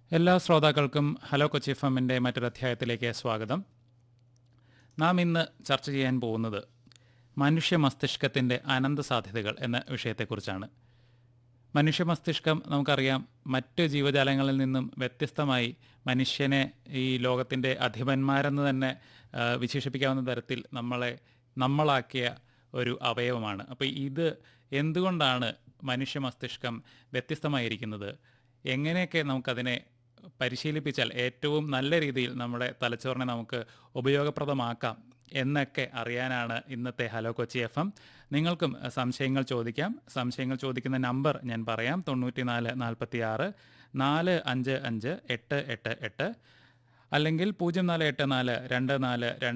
എല്ലാ ശ്രോതാക്കൾക്കും hello Kochi F എമ്മിൻ്റെ മറ്റൊരു അധ്യായത്തിലേക്ക് സ്വാഗതം നാം ഇന്ന് ചർച്ച ചെയ്യാൻ പോകുന്നത് മനുഷ്യ മസ്തിഷ്കത്തിൻ്റെ അനന്ത സാധ്യതകൾ എന്ന വിഷയത്തെക്കുറിച്ചാണ് മനുഷ്യ മസ്തിഷ്കം നമുക്കറിയാം മറ്റ് ജീവജാലങ്ങളിൽ നിന്നും വ്യത്യസ്തമായി മനുഷ്യനെ ഈ ലോകത്തിൻ്റെ അധിപന്മാരെന്ന് തന്നെ ആ, വിശേഷിപ്പിക്കാവുന്ന തരത്തിൽ നമ്മളെ നമ്മളാക്കിയ ഒരു അവയവമാണ് അപ്പോൾ ഇത് എന്തുകൊണ്ടാണ് മനുഷ്യ മസ്തിഷ്കം വ്യത്യസ്തമായിരിക്കുന്നത് എങ്ങനെയൊക്കെ നമുക്കതിനെ പരിശീലിപ്പിച്ചാൽ ഏറ്റവും നല്ല രീതിയിൽ നമ്മുടെ തലച്ചോറിനെ നമുക്ക് ഉപയോഗപ്രദമാക്കാം എന്നൊക്കെ അറിയാനാണ് ഇന്നത്തെ ഹലോ കൊച്ചി എഫ് എം നിങ്ങൾക്കും അഹ്, സംശയങ്ങൾ ചോദിക്കാം സംശയങ്ങൾ ചോദിക്കുന്ന നമ്പർ ഞാൻ പറയാം തൊണ്ണൂറ്റി നാല് നാൽപ്പത്തി ആറ് നാല് അഞ്ച് അഞ്ച് എട്ട് എട്ട് എട്ട് അല്ലെങ്കിൽ പൂജ്യം നാല് എട്ട് നാല് രണ്ട് നാല് രണ്ട്